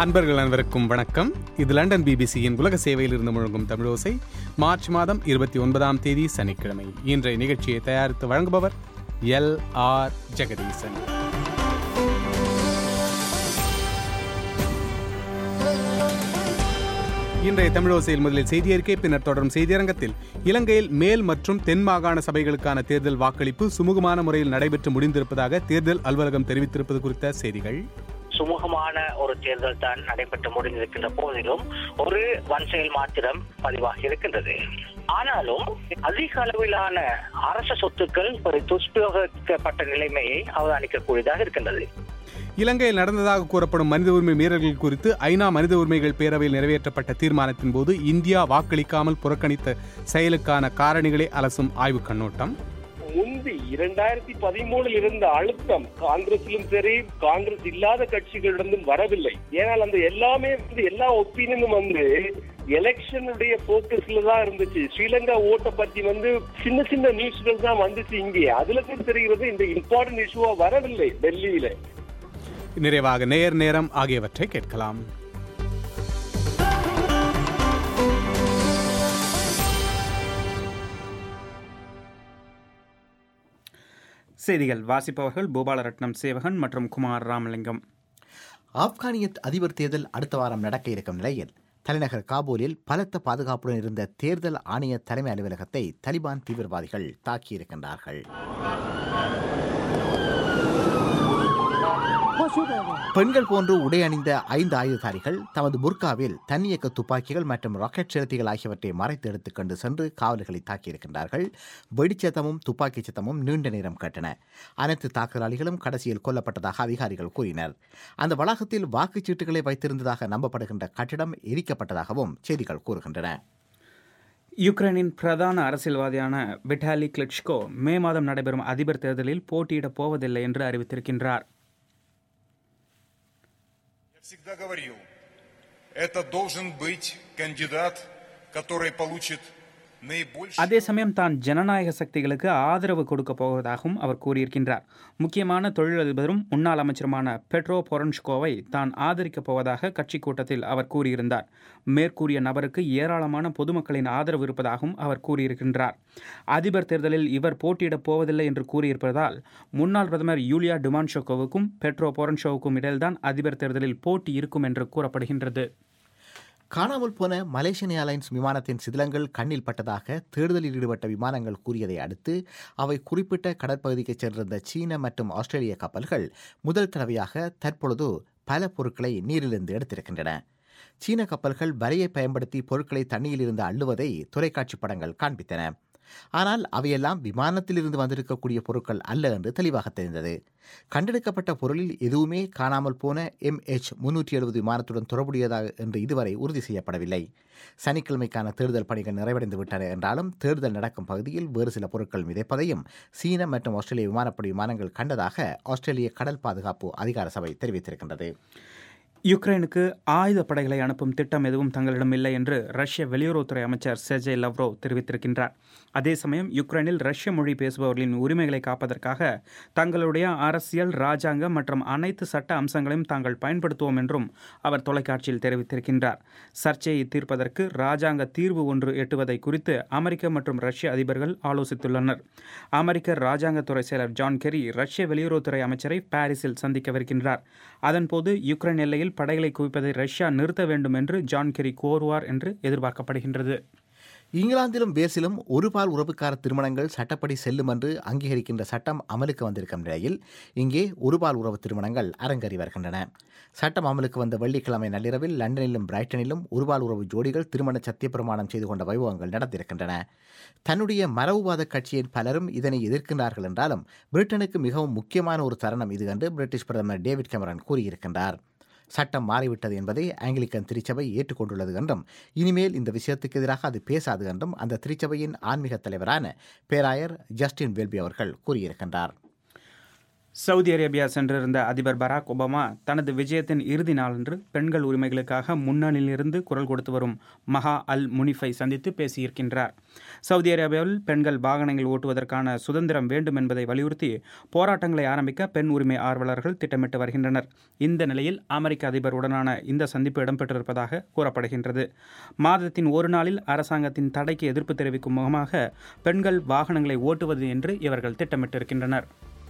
அன்பர்கள் அனைவருக்கும் வணக்கம் இது லண்டன் பிபிசியின் உலக சேவையில் இருந்து முழங்கும் தமிழோசை மார்ச் மாதம் இருபத்தி ஒன்பதாம் தேதி சனிக்கிழமை இன்றைய நிகழ்ச்சியை தயாரித்து வழங்குபவர் எல் ஆர் ஜெகதீசன் இன்றைய தமிழோசையில் முதலில் செய்தி அறிக்கை பின்னர் தொடரும் செய்தியரங்கத்தில் இலங்கையில் மேல் மற்றும் தென் மாகாண சபைகளுக்கான தேர்தல் வாக்களிப்பு சுமூகமான முறையில் நடைபெற்று முடிந்திருப்பதாக தேர்தல் அலுவலகம் தெரிவித்திருப்பது குறித்த செய்திகள் சுமூகமான ஒரு தேர்தல் தான் நடைபெற்று முடிந்திருக்கின்ற போதிலும் ஒரு வன்செயல் மாத்திரம் பதிவாகி இருக்கின்றது ஆனாலும் அதிக அளவிலான அரச சொத்துக்கள் ஒரு துஷ்பிரயோகிக்கப்பட்ட நிலைமையை அவதானிக்கக்கூடியதாக இருக்கின்றது இலங்கையில் நடந்ததாக கூறப்படும் மனித உரிமை மீறல்கள் குறித்து ஐநா மனித உரிமைகள் பேரவையில் நிறைவேற்றப்பட்ட தீர்மானத்தின் போது இந்தியா வாக்களிக்காமல் புறக்கணித்த செயலுக்கான காரணிகளை அலசும் ஆய்வுக் கண்ணோட்டம் முந்தி இரண்டாயிரத்தி பதிமூணில் இருந்த அழுத்தம் காங்கிரசிலும் சரி காங்கிரஸ் இல்லாத கட்சிகளிடமும் வரவில்லை ஏனால் அந்த எல்லாமே வந்து எல்லா ஒப்பீனியனும் வந்து எலெக்ஷனுடைய போக்கஸ்ல தான் இருந்துச்சு ஸ்ரீலங்கா ஓட்டை பத்தி வந்து சின்ன சின்ன நியூஸ்கள் தான் வந்துச்சு இங்கே அதுல கூட தெரிகிறது இந்த இம்பார்ட்டன்ட் இஷ்யூவா வரவில்லை டெல்லியில நிறைவாக நேர் நேரம் ஆகியவற்றை கேட்கலாம் செய்திகள் வாசிப்பவர்கள் பூபாலரட்னம் சேவகன் மற்றும் குமார் ராமலிங்கம் ஆப்கானிய அதிபர் தேர்தல் அடுத்த வாரம் நடக்க இருக்கும் நிலையில் தலைநகர் காபூலில் பலத்த பாதுகாப்புடன் இருந்த தேர்தல் ஆணைய தலைமை அலுவலகத்தை தலிபான் தீவிரவாதிகள் தாக்கியிருக்கின்றார்கள் பெண்கள் போன்று உடை அணிந்த ஐந்து ஆயுததாரிகள் தமது புர்காவில் தன்னியக்க துப்பாக்கிகள் மற்றும் ராக்கெட் செலுத்திகள் ஆகியவற்றை மறைத்து எடுத்துக்கொண்டு சென்று காவலர்களை தாக்கியிருக்கின்றார்கள் வெடிச்சத்தமும் துப்பாக்கி சத்தமும் நீண்ட நேரம் கேட்டன அனைத்து தாக்குதலாளிகளும் கடைசியில் கொல்லப்பட்டதாக அதிகாரிகள் கூறினர் அந்த வளாகத்தில் வாக்குச்சீட்டுகளை வைத்திருந்ததாக நம்பப்படுகின்ற கட்டிடம் எரிக்கப்பட்டதாகவும் செய்திகள் கூறுகின்றன யுக்ரைனின் பிரதான அரசியல்வாதியான விட்டாலி கிளிச்கோ மே மாதம் நடைபெறும் அதிபர் தேர்தலில் போட்டியிடப் போவதில்லை என்று அறிவித்திருக்கின்றார் Я всегда говорил, это должен быть кандидат, который получит наибольшее... அதே சமயம் தான் ஜனநாயக சக்திகளுக்கு ஆதரவு கொடுக்க போவதாகவும் அவர் கூறியிருக்கின்றார் முக்கியமான தொழிலதிபரும் முன்னாள் அமைச்சருமான பெட்ரோ பொரன்ஷ்கோவை தான் ஆதரிக்கப் போவதாக கட்சி கூட்டத்தில் அவர் கூறியிருந்தார் மேற்கூறிய நபருக்கு ஏராளமான பொதுமக்களின் ஆதரவு இருப்பதாகவும் அவர் கூறியிருக்கின்றார் அதிபர் தேர்தலில் இவர் போட்டியிடப் போவதில்லை என்று கூறியிருப்பதால் முன்னாள் பிரதமர் யூலியா டுமான்ஷோகோவுக்கும் பெட்ரோ பொரன்ஷோவுக்கும் இடையில்தான் அதிபர் தேர்தலில் போட்டி இருக்கும் என்று கூறப்படுகின்றது காணாமல் போன மலேசியன் ஏர்லைன்ஸ் விமானத்தின் சிதிலங்கள் கண்ணில் பட்டதாக தேடுதலில் ஈடுபட்ட விமானங்கள் கூறியதை அடுத்து அவை குறிப்பிட்ட கடற்பகுதிக்கு சென்றிருந்த சீன மற்றும் ஆஸ்திரேலிய கப்பல்கள் முதல் தடவையாக தற்பொழுது பல பொருட்களை நீரிலிருந்து எடுத்திருக்கின்றன சீன கப்பல்கள் வலையை பயன்படுத்தி பொருட்களை தண்ணியில் இருந்து அள்ளுவதை தொலைக்காட்சி படங்கள் காண்பித்தன ஆனால் அவையெல்லாம் விமானத்திலிருந்து வந்திருக்கக்கூடிய பொருட்கள் அல்ல என்று தெளிவாக தெரிந்தது கண்டெடுக்கப்பட்ட பொருளில் எதுவுமே காணாமல் போன எம்ஹெச் முன்னூற்றி எழுபது விமானத்துடன் தொடர்புடையதாக என்று இதுவரை உறுதி செய்யப்படவில்லை சனிக்கிழமைக்கான தேர்தல் பணிகள் நிறைவடைந்து விட்டன என்றாலும் தேர்தல் நடக்கும் பகுதியில் வேறு சில பொருட்கள் மிதைப்பதையும் சீன மற்றும் ஆஸ்திரேலிய விமானப்படை விமானங்கள் கண்டதாக ஆஸ்திரேலிய கடல் பாதுகாப்பு அதிகார சபை தெரிவித்திருக்கின்றது யுக்ரைனுக்கு ஆயுத படைகளை அனுப்பும் திட்டம் எதுவும் தங்களிடம் இல்லை என்று ரஷ்ய வெளியுறவுத்துறை அமைச்சர் செர்ஜே லவ்ரோவ் தெரிவித்திருக்கின்றார் அதே சமயம் யுக்ரைனில் ரஷ்ய மொழி பேசுபவர்களின் உரிமைகளை காப்பதற்காக தங்களுடைய அரசியல் ராஜாங்க மற்றும் அனைத்து சட்ட அம்சங்களையும் தாங்கள் பயன்படுத்துவோம் என்றும் அவர் தொலைக்காட்சியில் தெரிவித்திருக்கின்றார் சர்ச்சையை தீர்ப்பதற்கு ராஜாங்க தீர்வு ஒன்று எட்டுவதை குறித்து அமெரிக்க மற்றும் ரஷ்ய அதிபர்கள் ஆலோசித்துள்ளனர் அமெரிக்க ராஜாங்கத்துறை செயலர் ஜான் கெரி ரஷ்ய வெளியுறவுத்துறை அமைச்சரை பாரிஸில் சந்திக்கவிருக்கின்றார் அதன்போது யுக்ரைன் எல்லையில் படைகளை குவிப்பதை ரஷ்யா நிறுத்த வேண்டும் என்று ஜான் கெரி கோருவார் என்று எதிர்பார்க்கப்படுகின்றது இங்கிலாந்திலும் வேர்சிலும் ஒருபால் உறவுக்கார திருமணங்கள் சட்டப்படி செல்லும் என்று அங்கீகரிக்கின்ற சட்டம் அமலுக்கு வந்திருக்கும் நிலையில் இங்கே ஒருபால் உறவு திருமணங்கள் அரங்கேறி வருகின்றன சட்டம் அமலுக்கு வந்த வெள்ளிக்கிழமை நள்ளிரவில் லண்டனிலும் பிரைட்டனிலும் ஒருபால் உறவு ஜோடிகள் திருமண சத்தியப்பிரமாணம் செய்து கொண்ட வைபவங்கள் நடந்திருக்கின்றன தன்னுடைய மரபுவாத கட்சியின் பலரும் இதனை எதிர்க்கின்றார்கள் என்றாலும் பிரிட்டனுக்கு மிகவும் முக்கியமான ஒரு தருணம் இது என்று பிரிட்டிஷ் பிரதமர் டேவிட் கேமரன் கூறியிருக்கின்றார் சட்டம் மாறிவிட்டது என்பதை ஆங்கிலிக்கன் திருச்சபை ஏற்றுக்கொண்டுள்ளது என்றும் இனிமேல் இந்த விஷயத்துக்கு எதிராக அது பேசாது என்றும் அந்த திருச்சபையின் ஆன்மீக தலைவரான பேராயர் ஜஸ்டின் வெல்பி அவர்கள் கூறியிருக்கின்றார் சவுதி அரேபியா சென்றிருந்த அதிபர் பராக் ஒபாமா தனது விஜயத்தின் இறுதி நாளன்று பெண்கள் உரிமைகளுக்காக முன்னணியிலிருந்து குரல் கொடுத்து வரும் மஹா அல் முனிஃபை சந்தித்து பேசியிருக்கின்றார் சவுதி அரேபியாவில் பெண்கள் வாகனங்கள் ஓட்டுவதற்கான சுதந்திரம் வேண்டும் என்பதை வலியுறுத்தி போராட்டங்களை ஆரம்பிக்க பெண் உரிமை ஆர்வலர்கள் திட்டமிட்டு வருகின்றனர் இந்த நிலையில் அமெரிக்க அதிபருடனான இந்த சந்திப்பு இடம்பெற்றிருப்பதாக கூறப்படுகின்றது மாதத்தின் ஒரு நாளில் அரசாங்கத்தின் தடைக்கு எதிர்ப்பு தெரிவிக்கும் முகமாக பெண்கள் வாகனங்களை ஓட்டுவது என்று இவர்கள் திட்டமிட்டிருக்கின்றனர்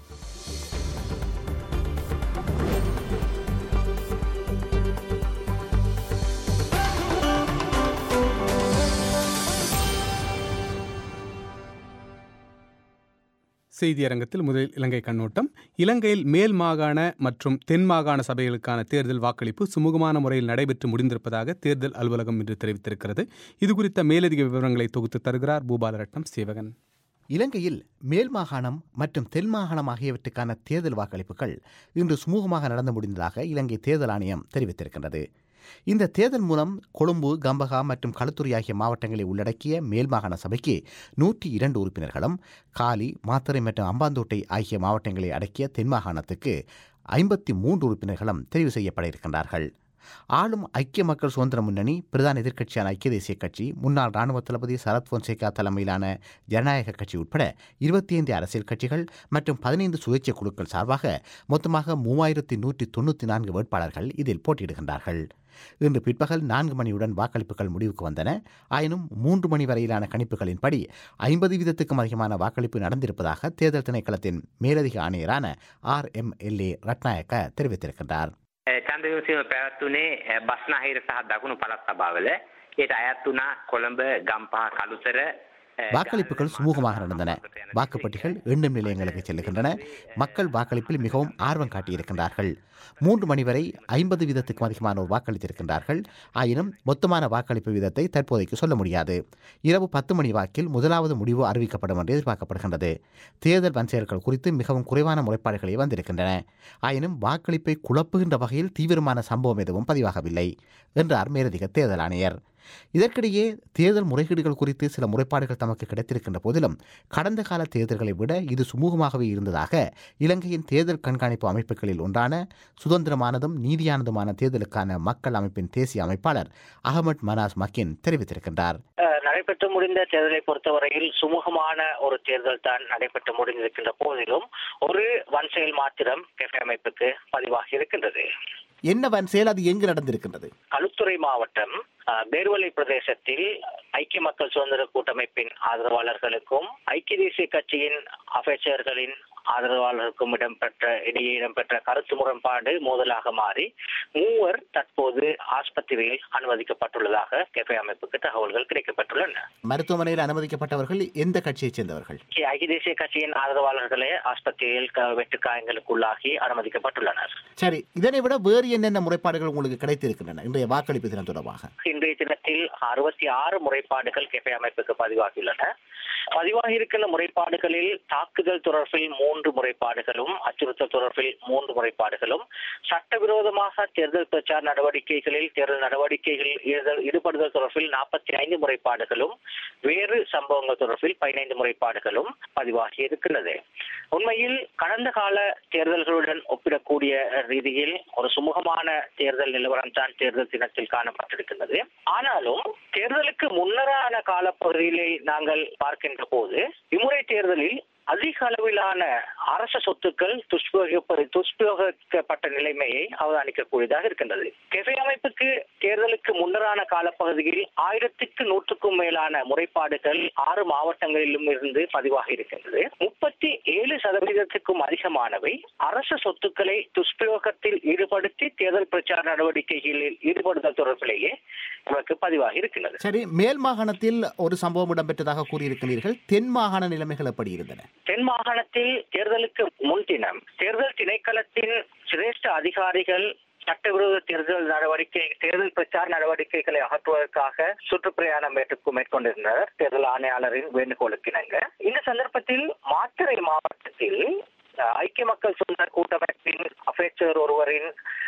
செய்தியரங்கத்தில் முதலில் இலங்கை கண்ணோட்டம் இலங்கையில் மேல் மாகாண மற்றும் தென் மாகாண சபைகளுக்கான தேர்தல் வாக்களிப்பு சுமூகமான முறையில் நடைபெற்று முடிந்திருப்பதாக தேர்தல் அலுவலகம் இன்று தெரிவித்திருக்கிறது இது குறித்த மேலதிக விவரங்களை தொகுத்து தருகிறார் பூபாலரட்னம் சேவகன் இலங்கையில் மேல் மாகாணம் மற்றும் தென் மாகாணம் ஆகியவற்றுக்கான தேர்தல் வாக்களிப்புகள் இன்று சுமூகமாக நடந்து முடிந்ததாக இலங்கை தேர்தல் ஆணையம் தெரிவித்திருக்கின்றது இந்த தேர்தல் மூலம் கொழும்பு கம்பகா மற்றும் களுத்துறை ஆகிய மாவட்டங்களை உள்ளடக்கிய மேல் மாகாண சபைக்கு நூற்றி இரண்டு உறுப்பினர்களும் காலி மாத்தறை மற்றும் அம்பாந்தோட்டை ஆகிய மாவட்டங்களை அடக்கிய தென் மாகாணத்துக்கு ஐம்பத்தி மூன்று உறுப்பினர்களும் தெரிவு செய்யப்பட இருக்கின்றார்கள் ஆளும் ஐக்கிய மக்கள் சுதந்திர முன்னணி பிரதான எதிர்க்கட்சியான ஐக்கிய தேசிய கட்சி முன்னாள் ராணுவ தளபதி சரத் பொன்சேகா தலைமையிலான ஜனநாயக கட்சி உட்பட இருபத்தி ஐந்து அரசியல் கட்சிகள் மற்றும் பதினைந்து சுயேட்சை குழுக்கள் சார்பாக மொத்தமாக மூவாயிரத்தி நூற்றி தொண்ணூற்றி நான்கு வேட்பாளர்கள் இதில் போட்டியிடுகின்றார்கள் இன்று பிற்பகல் நான்கு மணியுடன் வாக்களிப்புகள் முடிவுக்கு வந்தன ஆயினும் மூன்று மணி வரையிலான கணிப்புகளின்படி ஐம்பது வீதத்துக்கும் அதிகமான வாக்களிப்பு நடந்திருப்பதாக தேர்தல் திணைக்களத்தின் மேலதிக ஆணையரான R M L A Ratnayake தெரிவித்திருக்கின்றார் චන්දවිමසීම පැවැත්වුණේ බස්නාහිර සහ දකුණු පළත් සභාවල ඒට අයත් වුණා කොළඹ ගම්පහ කළුතර வாக்களிப்புகள் சுமூகமாக நடந்தன வாக்குப்பட்டிகள் எண்ணும் நிலையங்களுக்கு செல்லுகின்றன மக்கள் வாக்களிப்பில் மிகவும் ஆர்வம் காட்டியிருக்கின்றார்கள் மூன்று மணி வரை ஐம்பது வீதத்துக்கும் அதிகமானோர் வாக்களித்திருக்கின்றார்கள் ஆயினும் மொத்தமான வாக்களிப்பு வீதத்தை தற்போதைக்கு சொல்ல முடியாது இரவு பத்து மணி வாக்கில் முதலாவது முடிவு அறிவிக்கப்படும் என்று எதிர்பார்க்கப்படுகின்றது தேர்தல் வன்செயல்கள் குறித்து மிகவும் குறைவான முறைப்பாடுகளே வந்திருக்கின்றன ஆயினும் வாக்களிப்பை குழப்புகின்ற வகையில் தீவிரமான சம்பவம் எதுவும் பதிவாகவில்லை என்றார் மேலதிக தேர்தல் ஆணையர் இதற்கிடையே தேர்தல் முறைகேடுகள் குறித்து சில முறைப்பாடுகள் தமக்கு கிடைத்திருக்கின்ற போதிலும் கடந்த கால தேர்தல்களை விட இது சுமூகமாகவே இருந்ததாக இலங்கையின் தேர்தல் கண்காணிப்பு அமைப்புகளில் ஒன்றான சுதந்திரமானதும் நீதியானதுமான தேர்தலுக்கான மக்கள் அமைப்பின் தேசிய அமைப்பாளர் அகமட் மனாஸ் மக்கின் தெரிவித்திருக்கின்றார் அஹ், நடைபெற்று முடிந்த தேர்தலை பொறுத்தவரையில் சுமூகமான ஒரு தேர்தல் தான் நடைபெற்று முடிந்திருக்கின்ற போதிலும் ஒரு வன் செயல் மாத்திரம் கெஃபே அமைப்புக்கு பதிவாகி இருக்கின்றது என்ன வன் செயல் அது எங்கு நடந்திருக்கின்றது களுத்துறை மாவட்டம் அஹ், பேர்வலை பிரதேசத்தில் ஐக்கிய மக்கள் சுதந்திர கூட்டமைப்பின் ஆதரவாளர்களுக்கும் ஐக்கிய தேசிய கட்சியின் அமைச்சர்களின் ஆதரவாளருக்கும் இடம்பெற்ற இடையே இடம்பெற்ற கருத்து முரண்பாடு மோதலாக மாறி மூவர் தற்போது ஆஸ்பத்திரியில் அனுமதிக்கப்பட்டுள்ளதாக கெஃபே அமைப்புக்கு தகவல்கள் கிடைக்கப்பட்டுள்ளன மருத்துவமனையில் அனுமதிக்கப்பட்டவர்கள் எந்த கட்சியைச் சேர்ந்தவர்கள் ஐக்கிய தேசிய கட்சியின் ஆதரவாளர்களே ஆஸ்பத்திரியில் க- வெட்டு காயங்களுக்குள்ளாகி அனுமதிக்கப்பட்டுள்ளனர் சரி இதனை விட வேறு என்னென்ன முறைப்பாடுகள் உங்களுக்கு கிடைத்திருக்கின்றன இன்றைய வாக்களிப்பு தினம் தொடர்பாக இன்றைய தினத்தில் அறுபத்தி ஆறு முறைப்பாடுகள் கெஃபே அமைப்புக்கு பதிவாகியுள்ளன பதிவாகி இருக்கின்ற முறைப்பாடுகளில் தாக்குதல் தொடர்பில் மூன்று முறைப்பாடுகளும் அச்சுறுத்தல் தொடர்பில் மூன்று முறைப்பாடுகளும் சட்டவிரோதமாக தேர்தல் பிரச்சார நடவடிக்கைகளில் தேர்தல் நடவடிக்கைகளில் ஈடுதல்- ஈடுபடுதல் தொடர்பில் நாற்பத்தி ஐந்து முறைப்பாடுகளும் வேறு சம்பவங்கள் தொடர்பில் பதினைந்து முறைப்பாடுகளும் பதிவாகி இருக்கிறது உண்மையில் கடந்த கால தேர்தல்களுடன் ஒப்பிடக்கூடிய ரீதியில் ஒரு சுமூகமான தேர்தல் நிலவரம் தான் தேர்தல் தினத்தில் காணப்பட்டிருக்கின்றது ஆனாலும் தேர்தலுக்கு முன்னரான காலப்பகுதியிலே நாங்கள் பார்க்கின்ற போது இம்முறை தேர்தலில் அதிக அளவிலான அரச சொத்துக்கள் துஷ்பிரயோக துஷ்பிரயோகிக்கப்பட்ட நிலைமையை அவதானிக்கக்கூடியதாக இருக்கின்றது கெஃபே அமைப்புக்கு தேர்தலுக்கு முன்னரான காலப்பகுதியில் ஆயிரத்துக்கு நூற்றுக்கும் மேலான முறைப்பாடுகள் ஆறு மாவட்டங்களிலும் இருந்து பதிவாகி இருக்கின்றது முப்பத்தி ஏழு சதவீதத்துக்கும் அதிகமானவை அரச சொத்துக்களை துஷ்பிரயோகத்தில் ஈடுபடுத்தி தேர்தல் பிரச்சார நடவடிக்கைகளில் ஈடுபடுதல் தொடர்பிலேயே நமக்கு பதிவாகி இருக்கின்றது சரி மேல் மாகாணத்தில் ஒரு சம்பவம் இடம்பெற்றதாக கூறியிருக்கிறீர்கள் தென் மாகாண நிலைமைகள் எப்படி இருந்தன தென் மாகாணத்தில் தேர்தலுக்கு முன்தினம் தேர்தல் திணைக்களத்தின் சிரேஷ்ட அதிகாரிகள் சட்டவிரோத தேர்தல் நடவடிக்கை தேர்தல் பிரச்சார நடவடிக்கைகளை அகற்றுவதற்காக சுற்றுப்பிரயாணம் மேற்கு மேற்கொண்டிருந்தனர் தேர்தல் ஆணையாளரின் வேண்டுகோளுக்கு இணங்க இந்த சந்தர்ப்பத்தில் மாத்தறை மாவட்டத்தில் அஹ், ஐக்கிய மக்கள் சுதந்திர கூட்டமைப்பின் அபேச்சர் ஒருவரின் சட்ட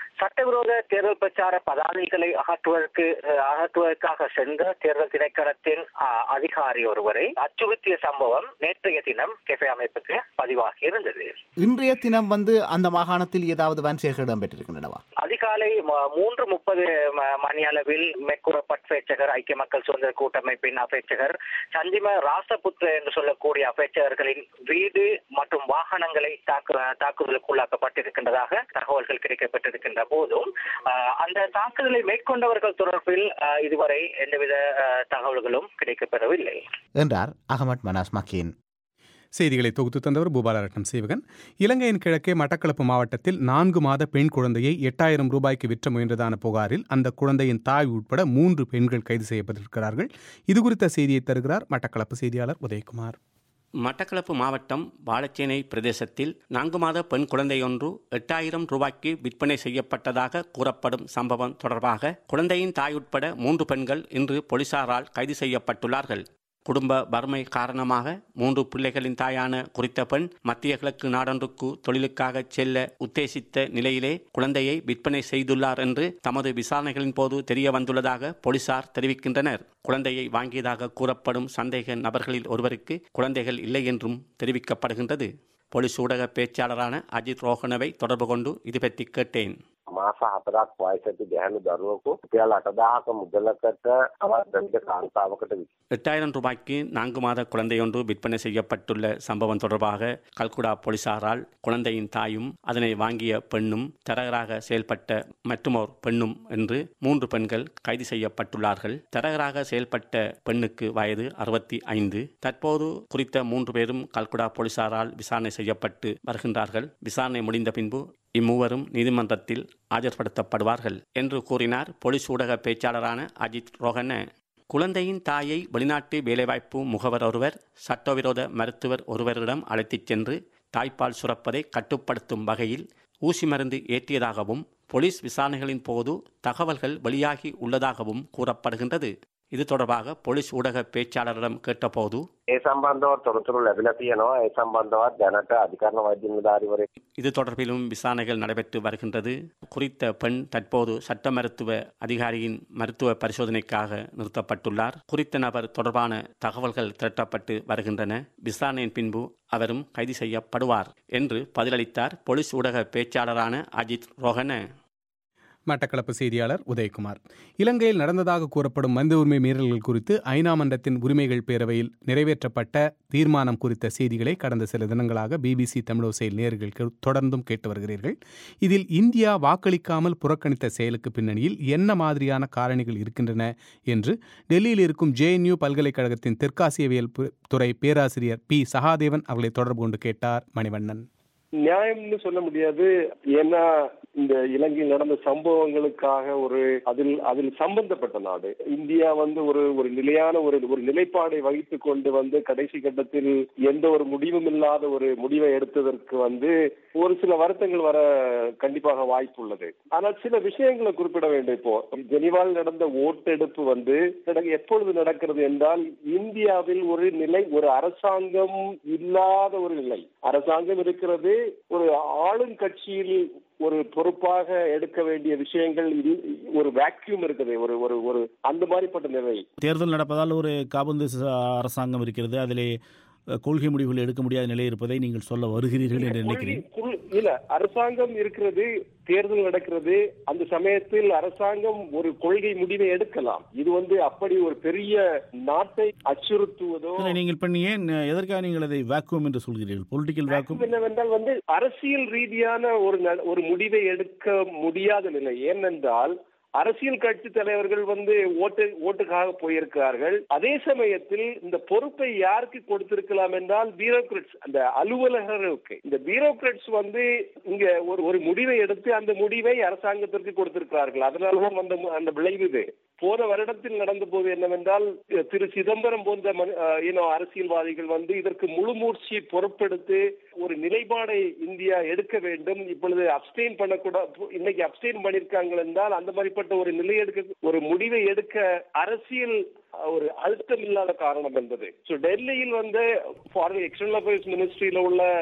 சட்டவிரோத தேர்தல் பிரச்சார பதாதைகளை அகற்றுவதற்கு அஹ், அகற்றுவதற்காக சென்ற தேர்தல் திணைக்களத்தின் அஹ், அதிகாரி ஒருவரை அச்சுறுத்திய சம்பவம் நேற்றைய தினம் கெஃபே அமைப்புக்கு பதிவாகி இருந்தது இன்றைய தினம் வந்து அந்த மாகாணத்தில் ஏதாவது வன் செயல்கள் இடம்பெற்றிருக்கின்றனவா அதிகாலை ம- மூன்று முப்பது ம- மணி அளவில் மெக்குர பட்பேட்சகர் ஐக்கிய மக்கள் சுதந்திர கூட்டமைப்பின் அபேட்சகர் சந்திம ராசபுத்ர என்று சொல்லக்கூடிய அபேட்சகர்களின் வீடு மற்றும் வாகனங்களை தாக்கு தாக்குதலுக்குள்ளாக்கப்பட்டிருக்கின்றதாக தகவல்கள் கிடைக்கப்பட்டிருக்கின்ற போதும் ஆஹ், அந்த தாக்குதலை மேற்கொண்டவர்கள் தொடர்பில் ஆஹ், இதுவரை எந்தவித ஆஹ், தகவல்களும் கிடைக்கப்பெறவில்லை என்றார் அகமட் மனாஸ் மக்கீன் செய்திகளை தொகுத்து தந்தவர் பூபாலரட்னம் சேவகன் இலங்கையின் கிழக்கே மட்டக்களப்பு மாவட்டத்தில் நான்கு மாத பெண் குழந்தையை எட்டாயிரம் ரூபாய்க்கு விற்ற முயன்றதான புகாரில் அந்த குழந்தையின் தாய் உட்பட மூன்று பெண்கள் கைது செய்யப்பட்டிருக்கிறார்கள் இது குறித்த செய்தியை தருகிறார் மட்டக்களப்பு செய்தியாளர் உதயகுமார் மட்டக்களப்பு மாவட்டம் வாழச்சேனை பிரதேசத்தில் நான்கு மாத பெண் குழந்தையொன்று எட்டாயிரம் ரூபாய்க்கு விற்பனை செய்யப்பட்டதாக கூறப்படும் சம்பவம் தொடர்பாக குழந்தையின் தாய் உட்பட மூன்று பெண்கள் இன்று போலீசாரால் கைது செய்யப்பட்டுள்ளார்கள் குடும்ப வறுமை காரணமாக மூன்று பிள்ளைகளின் தாயான குறித்த பெண் மத்திய கிழக்கு நாடொன்றுக்கு தொழிலுக்காக செல்ல உத்தேசித்த நிலையிலே குழந்தையை விற்பனை செய்துள்ளார் என்று தமது விசாரணைகளின் போது தெரிய வந்துள்ளதாக போலீசார் தெரிவிக்கின்றனர் குழந்தையை வாங்கியதாக கூறப்படும் சந்தேக நபர்களில் ஒருவருக்கு குழந்தைகள் இல்லை என்றும் தெரிவிக்கப்படுகின்றது போலீஸ் ஊடக பேச்சாளரான அஜித் ரோஹனவை தொடர்பு கொண்டு இது பற்றி கேட்டேன் මාස හතරක් වයස ඇති ගැහැණු දරුවකු රුපියල් 8000ක මුදලකට අවස් දමිත කාන්තාවකට විකි. எட்டாயிரம் ரூபாய்க்கு நான்கு மாத குழந்தையொன்று விற்பனை செய்யப்பட்டுள்ள சம்பவம் தொடர்பாக கல்குடா போலீசாரால் குழந்தையின் தாயும் அதனை வாங்கிய பெண்ணும் தரகராக செயல்பட்ட மற்றுமோர் பெண்ணும் என்று மூன்று பெண்கள் கைது செய்யப்பட்டுள்ளார்கள் தரகராக செயல்பட்ட பெண்ணுக்கு வயது அறுபத்தி ஐந்து தற்போது குறித்த மூன்று பேரும் கல்குடா போலீசாரால் விசாரணை செய்யப்பட்டு வருகின்றார்கள் விசாரணை முடிந்த பின்பு இம்மூவரும் நீதிமன்றத்தில் ஆஜர்படுத்தப்படுவார்கள் என்று கூறினார் போலீஸ் ஊடக பேச்சாளரான அஜித் ரோஹன குழந்தையின் தாயை வெளிநாட்டு வேலைவாய்ப்பு முகவர் ஒருவர் சட்டவிரோத மருத்துவர் ஒருவரிடம் அழைத்துச் சென்று தாய்ப்பால் சுரப்பதை கட்டுப்படுத்தும் வகையில் ஊசி மருந்து ஏற்றியதாகவும் போலீஸ் விசாரணைகளின் போது தகவல்கள் வெளியாகி உள்ளதாகவும் கூறப்படுகின்றது இது தொடர்பாக போலீஸ் ஊடக பேச்சாளரிடம் கேட்டபோது ඒ සම්බන්ධව තොරතුරු ලැබිලා තියෙනවා. ඒ සම්බන්ධවත් දැනට අධිකරණ වෛද්‍ය නිලධාරිවරයෙක් இது தொடர்பிலும் விசாரணைகள் நடைபெற்று வருகின்றது குறித்த பெண் தற்போது சட்ட மருத்துவ அதிகாரியின் மருத்துவ பரிசோதனைக்காக நிறுத்தப்பட்டுள்ளார் குறித்த நபர் தொடர்பான தகவல்கள் திரட்டப்பட்டு வருகின்றன விசாரணையின் பின்பு அவரும் கைது செய்யப்படுவார் என்று பதிலளித்தார் போலீஸ் ஊடக பேச்சாளரான அஜித் ரோஹன மட்டக்களப்பு செய்தியாளர் உதயகுமார் இலங்கையில் நடந்ததாக கூறப்படும் மனித உரிமை மீறல்கள் குறித்து ஐநா மன்றத்தின் உரிமைகள் பேரவையில் நிறைவேற்றப்பட்ட தீர்மானம் குறித்த செய்திகளை கடந்த சில தினங்களாக பிபிசி தமிழோசையில் நேர்கள் கே- தொடர்ந்தும் கேட்டு வருகிறீர்கள் இதில் இந்தியா வாக்களிக்காமல் புறக்கணித்த செயலுக்கு பின்னணியில் என்ன மாதிரியான காரணிகள் இருக்கின்றன என்று டெல்லியில் இருக்கும் ஜேஎன்யூ பல்கலைக்கழகத்தின் தெற்காசியவியல் பு- துறை பேராசிரியர் பி சகாதேவன் அவர்களை தொடர்பு கொண்டு கேட்டார் மணிவண்ணன் நியாயம்னு சொல்ல முடியாது ஏன்னா இந்த இலங்கையில் நடந்த சம்பவங்களுக்காக ஒரு அதில் அதில் சம்பந்தப்பட்ட நாடு இந்தியா வந்து ஒரு ஒரு நிலையான ஒரு ஒரு நிலைப்பாடை வகித்துக் கொண்டு வந்து கடைசி கட்டத்தில் எந்த ஒரு முடிவும் இல்லாத ஒரு முடிவை எடுத்ததற்கு வந்து ஒரு சில வருத்தங்கள் வர கண்டிப்பாக வாய்ப்பு உள்ளது ஆனால் சில விஷயங்களை குறிப்பிட வேண்டும் இப்போ ஜெனிவால் நடந்த ஓட்டெடுப்பு வந்து நட- எப்பொழுது நடக்கிறது என்றால் இந்தியாவில் ஒரு நிலை ஒரு அரசாங்கம் இல்லாத ஒரு நிலை அரசாங்கம் இருக்கிறது ஒரு ஆளும் கட்சியில் ஒரு பொறுப்பாக எடுக்க வேண்டிய விஷயங்கள் இல்- ஒரு வேக்யூம் இருக்குது ஒரு ஒரு ஒரு அந்த மாதிரிப்பட்ட நிலை தேர்தல் நடப்பதால் ஒரு காபந்து ச- அரசாங்கம் இருக்கிறது அதிலே அஹ், கொள்கை முடிவுகள் எடுக்க முடியாத நிலை இருப்பதை நீங்கள் சொல்ல வருகிறீர்கள் என்று நினைக்கிறேன் குழு- இல்ல அரசாங்கம் இருக்கிறது தேர்தல் நடக்கிறது அந்த சமயத்தில் அரசாங்கம் ஒரு கொள்கை முடிவை எடுக்கலாம் இது வந்து அப்படி ஒரு பெரிய நாட்டை அச்சுறுத்துவதோ இல்லை, நீங்கள் பண்ணி ஏன் அஹ், எதற்காக நீங்கள் அதை வேக்குவம் என்று சொல்கிறீர்கள் பொலிட்டிக்கல் வேக்குவம் என்னவென்றால் வந்து அரசியல் ரீதியான ஒரு நட- ஒரு முடிவை எடுக்க முடியாத நிலை ஏனென்றால் அரசியல் கட்சி தலைவர்கள் வந்து ஓட்டு ஓட்டுக்காக போயிருக்கிறார்கள் அதே சமயத்தில் இந்த பொறுப்பை யாருக்கு கொடுத்திருக்கலாம் என்றால் பியூரோக்ராட்ஸ் அந்த அலுவலர்களுக்கு இந்த பியூரோக்ராட்ஸ் வந்து இங்க ஒரு ஒரு முடிவை எடுத்து அந்த முடிவை அரசாங்கத்திற்கு கொடுத்திருக்கிறார்கள் அதனாலதான் அந்த அந்த விளைவு இது போன வருடத்தில் நடந்த போது என்னவென்றால் திரு சிதம்பரம் போன்ற மனி- அஹ், you know, அரசியல்வாதிகள் வந்து இதற்கு முழு மூர்ச்சி பொறுப்பெடுத்து ஒரு நிலைப்பாடை இந்தியா எடுக்க வேண்டும் இப்பொழுது அப்டெயின் பண்ணக்கூடாது இன்னைக்கு அப்டெயின் பண்ணிருக்காங்க என்றால் அந்த மாதிரிப்பட்ட ஒரு நிலை எடுக்க ஒரு முடிவை எடுக்க அரசியல் அஹ், ஒரு அழுத்தம் இல்லாத காரணம் என்பது ஸோ டெல்லியில் வந்து ஃபாரின் எக்ஸ்டர்னல் அஃபேர்ஸ் மினிஸ்ட்ரியில உள்ள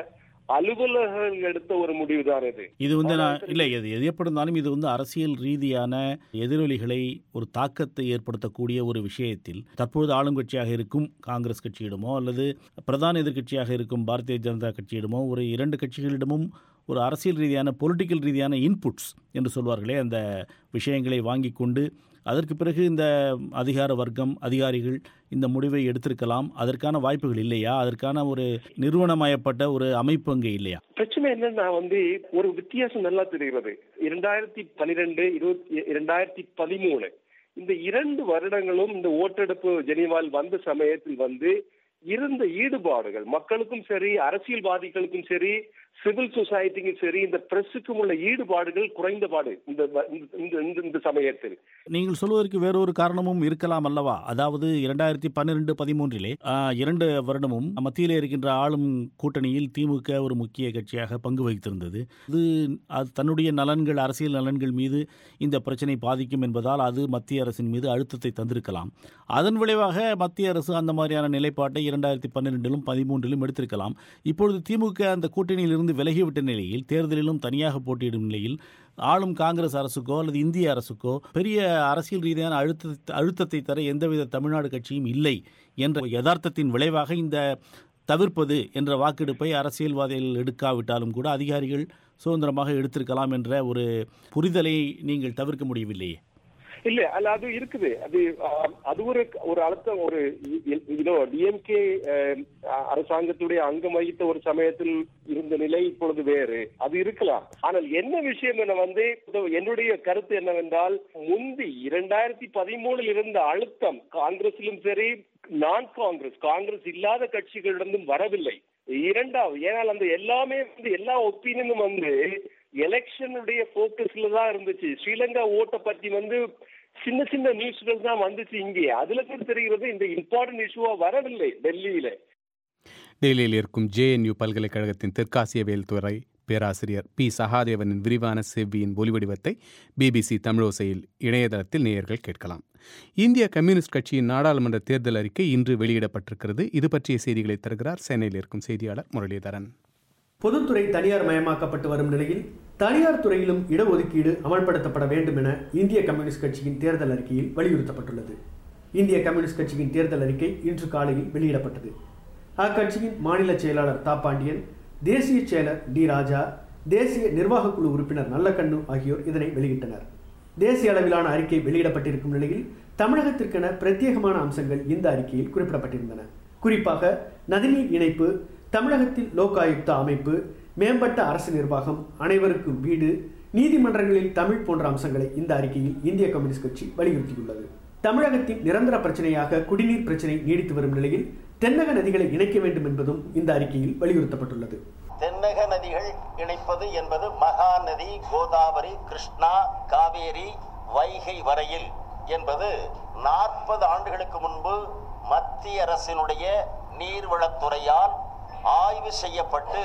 அலுவலகங்கள் எடுத்த ஒரு முடிவுதான் இது இது வந்து நான் ஆனால் இல்லை எது எது எப்படி இருந்தாலும் இது வந்து அரசியல் ரீதியான எதிரொலிகளை ஒரு தாக்கத்தை ஏற்படுத்தக்கூடிய ஒரு விஷயத்தில் தற்பொழுது ஆளுங்கட்சியாக இருக்கும் காங்கிரஸ் கட்சியிடமோ அல்லது பிரதான எதிர்க்கட்சியாக இருக்கும் பாரதிய ஜனதா கட்சியிடமோ ஒரு இரண்டு கட்சிகளிடமும் ஒரு அரசியல் ரீதியான பொலிட்டிக்கல் ரீதியான இன்புட்ஸ் என்று சொல்வார்களே அந்த விஷயங்களை வாங்கி கொண்டு அதற்கு பிறகு இந்த அதிகார வர்க்கம் அதிகாரிகள் இந்த முடிவை எடுத்திருக்கலாம் அதற்கான வாய்ப்புகள் இல்லையா அதற்கான ஒரு நிறுவனமயப்பட்ட ஒரு அமைப்பு அங்கே இல்லையா பிரச்சனை என்னன்னா வந்து ஒரு வித்தியாசம் நல்லா தெரிகிறது இரண்டாயிரத்தி பனிரெண்டு இருபத்தி இரண்டாயிரத்தி பதிமூணு இந்த இரண்டு வருடங்களும் இந்த ஓட்டெடுப்பு ஜெனீவால் வந்த சமயத்தில் வந்து இருந்த ஈடுபாடுகள் மக்களுக்கும் சரி அரசியல்வாதிகளுக்கும் சரி சிவில் சொசைட்டிக்கும் சரி இந்த பிரஸுக்கும் உள்ள ஈடுபாடுகள் குறைந்தபாடு இந்த வ- இந்த- இந்த- இந்த- இந்த சமயத்தில் நீங்கள் சொல்வதற்கு வேறொரு காரணமும் இருக்கலாம் அல்லவா அதாவது இரண்டாயிரத்தி பன்னிரெண்டு பதிமூன்றிலே இரண்டு வருடமும் மத்தியிலே இருக்கின்ற ஆளும் கூட்டணியில் திமுக ஒரு முக்கிய கட்சியாக பங்கு வகித்திருந்தது இது அது தன்னுடைய நலன்கள் அரசியல் நலன்கள் மீது இந்த பிரச்சனை பாதிக்கும் என்பதால் அது மத்திய அரசின் மீது அழுத்தத்தை தந்திருக்கலாம் அதன் விளைவாக மத்திய அரசு அந்த மாதிரியான நிலைப்பாட்டை இரண்டாயிரத்தி பன்னிரெண்டிலும் பதிமூன்றிலும் எடுத்திருக்கலாம் இப்பொழுது திமுக அந்த கூட்டணியில் இருந்து விலகிவிட்ட நிலையில் தேர்தலிலும் தனியாக போட்டியிடும் நிலையில் ஆளும் காங்கிரஸ் அரசுக்கோ அல்லது இந்திய அரசுக்கோ பெரிய அரசியல் ரீதியான அழுத்த அழுத்தத்தை தர எந்தவித தமிழ்நாடு கட்சியும் இல்லை என்ற யதார்த்தத்தின் விளைவாக இந்த தவிர்ப்பது என்ற வாக்கெடுப்பை அரசியல்வாதிகள் எடுக்காவிட்டாலும் கூட அதிகாரிகள் சுதந்திரமாக எடுத்திருக்கலாம் என்ற ஒரு புரிதலை நீங்கள் தவிர்க்க முடியவில்லையே இல்ல அல்ல அது இருக்குது அது ஆஹ், அது ஒரு ஒரு அழுத்தம் ஒரு டிஎம்கே அரசாங்கத்துடைய அங்கம் வகித்த ஒரு சமயத்தில் இருந்த நிலை இப்பொழுது வேறு அது இருக்கலாம் ஆனால் என்ன விஷயம் என வந்து இதோ என்னுடைய கருத்து என்னவென்றால் முந்தி இரண்டாயிரத்தி பதிமூணில் இருந்த அழுத்தம் காங்கிரசிலும் சரி நான் காங்கிரஸ் காங்கிரஸ் இல்லாத கட்சிகளிடமும் வரவில்லை இரண்டாவது ஏனால் அந்த எல்லாமே வந்து எல்லா ஒப்பீனியனும் வந்து எலெக்ஷனுடைய போக்கஸ்ல தான் இருந்துச்சு ஸ்ரீலங்கா ஓட்டை பத்தி வந்து சின்ன சின்ன நியூஸ்கள் தான் வந்துச்சு இங்கே அதுல இருந்து தெரிகிறது இந்த இம்பார்ட்டன்ட் இஷ்யூவா வரவில்லை டெல்லியில டெல்லியில் இருக்கும் ஜேஎன்யூ பல்கலைக்கழகத்தின் தெற்காசியவியல் துறை பேராசிரியர் பி சகாதேவனின் விரிவான செவ்வியின் ஒலிவடிவத்தை பிபிசி தமிழோசையில் இணையதளத்தில் நேயர்கள் கேட்கலாம் இந்திய கம்யூனிஸ்ட் கட்சியின் நாடாளுமன்ற தேர்தல் அறிக்கை இன்று வெளியிடப்பட்டிருக்கிறது இது பற்றிய செய்திகளை தருகிறார் சென்னையில் இருக்கும் செய்தியாளர் முரளிதரன் பொதுத்துறை தனியார் மயமாக்கப்பட்டு வரும் நிலையில் தனியார் துறையிலும் இடஒதுக்கீடு அமல்படுத்தப்பட வேண்டும் என இந்திய கம்யூனிஸ்ட் கட்சியின் தேர்தல் அறிக்கையில் வலியுறுத்தப்பட்டுள்ளது இந்திய கம்யூனிஸ்ட் கட்சியின் தேர்தல் அறிக்கை இன்று காலையில் வெளியிடப்பட்டது அக்கட்சியின் மாநில செயலாளர் தா பாண்டியன் தேசிய செயலர் டி ராஜா தேசிய நிர்வாகக் குழு உறுப்பினர் நல்லக்கண்ணு ஆகியோர் இதனை வெளியிட்டனர் தேசிய அளவிலான அறிக்கை வெளியிடப்பட்டிருக்கும் நிலையில் தமிழகத்திற்கென பிரத்யேகமான அம்சங்கள் இந்த அறிக்கையில் குறிப்பிடப்பட்டிருந்தன குறிப்பாக நதிநீர் இணைப்பு தமிழகத்தில் லோக் ஆயுக்தா அமைப்பு மேம்பட்ட அரசு நிர்வாகம் அனைவருக்கும் வீடு நீதிமன்றங்களில் தமிழ் போன்ற அம்சங்களை இந்த அறிக்கையில் இந்திய கம்யூனிஸ்ட் கட்சி வலியுறுத்தியுள்ளது தமிழகத்தின் நிரந்தர பிரச்சனையாக குடிநீர் பிரச்சனை நீடித்து வரும் நிலையில் தென்னக நதிகளை இணைக்க வேண்டும் என்பதும் இந்த அறிக்கையில் வலியுறுத்தப்பட்டுள்ளது தென்னக நதிகள் இணைப்பது என்பது மகாநதி கோதாவரி கிருஷ்ணா காவேரி வைகை வரையில் என்பது நாற்பது ஆண்டுகளுக்கு முன்பு மத்திய அரசினுடைய நீர்வளத்துறையால் ஆய்வு செய்யப்பட்டு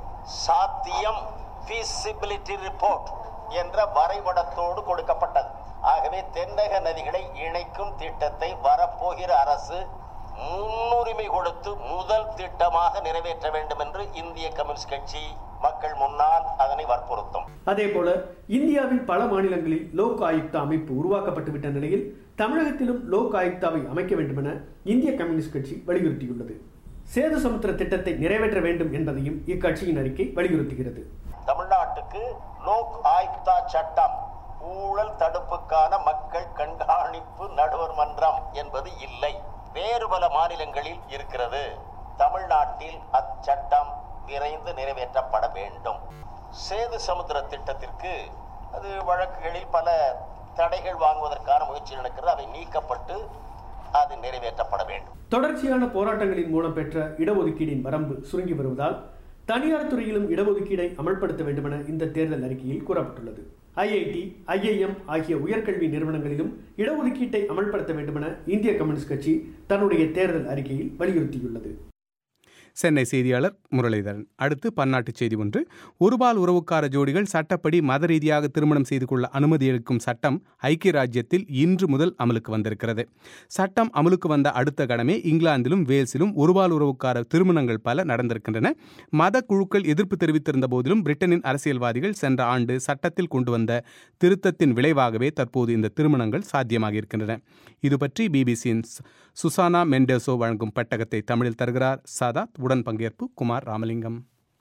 சாத்தியம் feasibility ரிப்போர்ட் என்ற வரைபடத்தோடு கொடுக்கப்பட்டது ஆகவே தென்னக நதிகளை இணைக்கும் திட்டத்தை வரப்போகிற அரசு முன்னுரிமை கொடுத்து முதல் திட்டமாக நிறைவேற்ற வேண்டும் என்று இந்திய கம்யூனிஸ்ட் கட்சி மக்கள் முன்னால் அதனை வற்புறுத்தும் அதேபோல இந்தியாவின் பல மாநிலங்களில் லோக் ஆயுக்தா அமைப்பு உருவாக்கப்பட்டுவிட்ட நிலையில் தமிழகத்திலும் லோக் ஆயுக்தாவை அமைக்க வேண்டும் என இந்திய கம்யூனிஸ்ட் கட்சி வலியுறுத்தியுள்ளது சேது சமுத்திர திட்டத்தை நிறைவேற்ற வேண்டும் என்பதையும் இக்கட்சியின் அறிக்கை வலியுறுத்துகிறது தமிழ்நாட்டுக்கு லோக் ஆயுக்தா சட்டம் ஊழல் தடுப்புக்கான மக்கள் கண்காணிப்பு நடுவர் மன்றம் என்பது இல்லை வேறு பல மாநிலங்களில் இருக்கிறது தமிழ்நாட்டில் அச்சட்டம் விரைந்து நிறைவேற்றப்பட வேண்டும் சேது சமுத்திர திட்டத்திற்கு அது வழக்குகளில் பல தடைகள் வாங்குவதற்கான முயற்சி நடக்கிறது அவை நீக்கப்பட்டு அது நிறைவேற்றப்பட வேண்டும் தொடர்ச்சியான போராட்டங்களின் மூலம் பெற்ற இடஒதுக்கீடின் வரம்பு சுருங்கி வருவதால் தனியார் துறையிலும் இடஒதுக்கீடை அமல்படுத்த வேண்டுமென இந்த தேர்தல் அறிக்கையில் கூறப்பட்டுள்ளது ஐஐடி ஐஐஎம் ஆகிய உயர்கல்வி நிறுவனங்களிலும் இடஒதுக்கீட்டை அமல்படுத்த வேண்டுமென இந்திய கம்யூனிஸ்ட் கட்சி தன்னுடைய தேர்தல் அறிக்கையில் வலியுறுத்தியுள்ளது சென்னை செய்தியாளர் முரளிதரன் அடுத்து பன்னாட்டு செய்தி ஒன்று ஒருபால் உறவுக்கார ஜோடிகள் சட்டப்படி மத ரீதியாக திருமணம் செய்து கொள்ள அனுமதி அளிக்கும் சட்டம் ஐக்கிய ராஜ்யத்தில் இன்று முதல் அமலுக்கு வந்திருக்கிறது சட்டம் அமலுக்கு வந்த அடுத்த கணமே இங்கிலாந்திலும் வேல்ஸிலும் ஒருபால் உறவுக்கார திருமணங்கள் பல நடந்திருக்கின்றன மத குழுக்கள் எதிர்ப்பு தெரிவித்திருந்த போதிலும் பிரிட்டனின் அரசியல்வாதிகள் சென்ற ஆண்டு சட்டத்தில் கொண்டு வந்த திருத்தத்தின் விளைவாகவே தற்போது இந்த திருமணங்கள் சாத்தியமாக இருக்கின்றன இது பற்றி பிபிசியின் சுசானா மெண்டேசோ வழங்கும் பெட்டகத்தை தமிழில் தருகிறார் சாதாத் உடன் பங்கேற்பு Kumar Ramalingam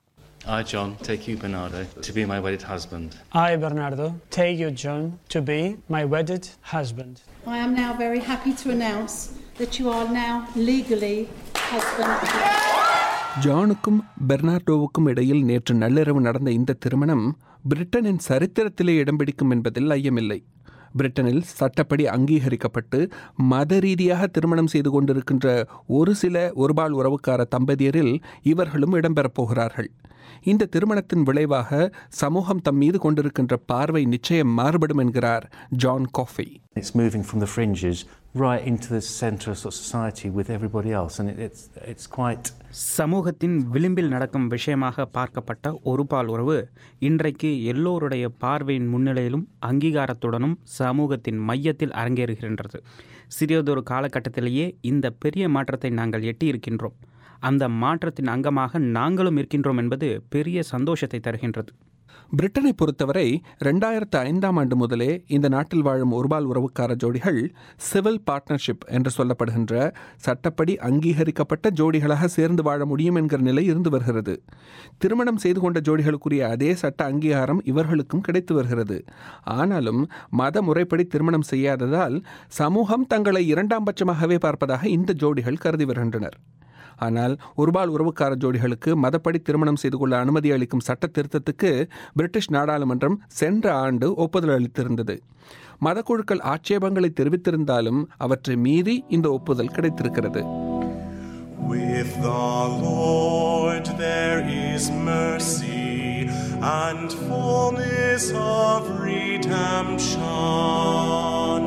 I, John, take you, Bernardo, to be my wedded husband. I, Bernardo, take you, John, to be my wedded husband. I am now very happy to announce that you are now legally husband. ஜானுக்கும் பெர்னார்டோவுக்கும் இடையில் நேற்று நள்ளிரவு நடந்த இந்த திருமணம் பிரிட்டனின் சரித்திரத்திலே இடம் பிடிக்கும் என்பதில் ஐயமில்லை பிரிட்டனில் சட்டப்படி அங்கீகரிக்கப்பட்டு மத ரீதியாக திருமணம் செய்து கொண்டிருக்கின்ற ஒரு சில ஒருபால் உறவுக்கார தம்பதியரில் இவர்களும் இடம்பெறப் போகிறார்கள் இந்த திருமணத்தின் விளைவாக சமூகம் தம் மீது கொண்டிருக்கின்ற பார்வை நிச்சயம் மாறுபடும் என்கிறார் John Coffey It's moving from the fringes right into the centre of society with everybody else, and it, it's, it's quite சமூகத்தின் விளிம்பில் நடக்கும் விஷயமாக பார்க்கப்பட்ட ஒரு பால் உறவு இன்றைக்கு எல்லோருடைய பார்வையின் முன்னிலையிலும் அங்கீகாரத்துடனும் சமூகத்தின் மையத்தில் அரங்கேறுகின்றது சிறியதொரு காலகட்டத்திலேயே இந்த பெரிய மாற்றத்தை நாங்கள் எட்டியிருக்கின்றோம் அந்த மாற்றத்தின் அங்கமாக நாங்களும் இருக்கின்றோம் என்பது பெரிய சந்தோஷத்தை தருகின்றது பிரிட்டனை பொறுத்தவரை ரெண்டாயிரத்து ஐந்தாம் ஆண்டு முதலே இந்த நாட்டில் வாழும் ஒருபால் உறவுக்கார ஜோடிகள் சிவில் பார்ட்னர்ஷிப் என்று சொல்லப்படுகின்ற சட்டப்படி அங்கீகரிக்கப்பட்ட ஜோடிகளாக சேர்ந்து வாழ முடியும் என்கிற நிலை இருந்து வருகிறது திருமணம் செய்து கொண்ட ஜோடிகளுக்குரிய அதே சட்ட அங்கீகாரம் இவர்களுக்கும் கிடைத்து வருகிறது ஆனாலும் மத முறைப்படி திருமணம் செய்யாததால் சமூகம் தங்களை இரண்டாம் பட்சமாகவே பார்ப்பதாக இந்த ஜோடிகள் கருதி வருகின்றனர் ஆனால் ஒருபால் உறவுக்கார ஜோடிகளுக்கு மதப்படி திருமணம் செய்து கொள்ள அனுமதி அளிக்கும் சட்ட திருத்தத்துக்கு பிரிட்டிஷ் நாடாளுமன்றம் சென்ற ஆண்டு ஒப்புதல் அளித்திருந்தது மதக்குழுக்கள் ஆட்சேபங்களை தெரிவித்திருந்தாலும் அவற்றை மீறி இந்த ஒப்புதல் கிடைத்திருக்கிறது With the Lord there is mercy and fullness of redemption.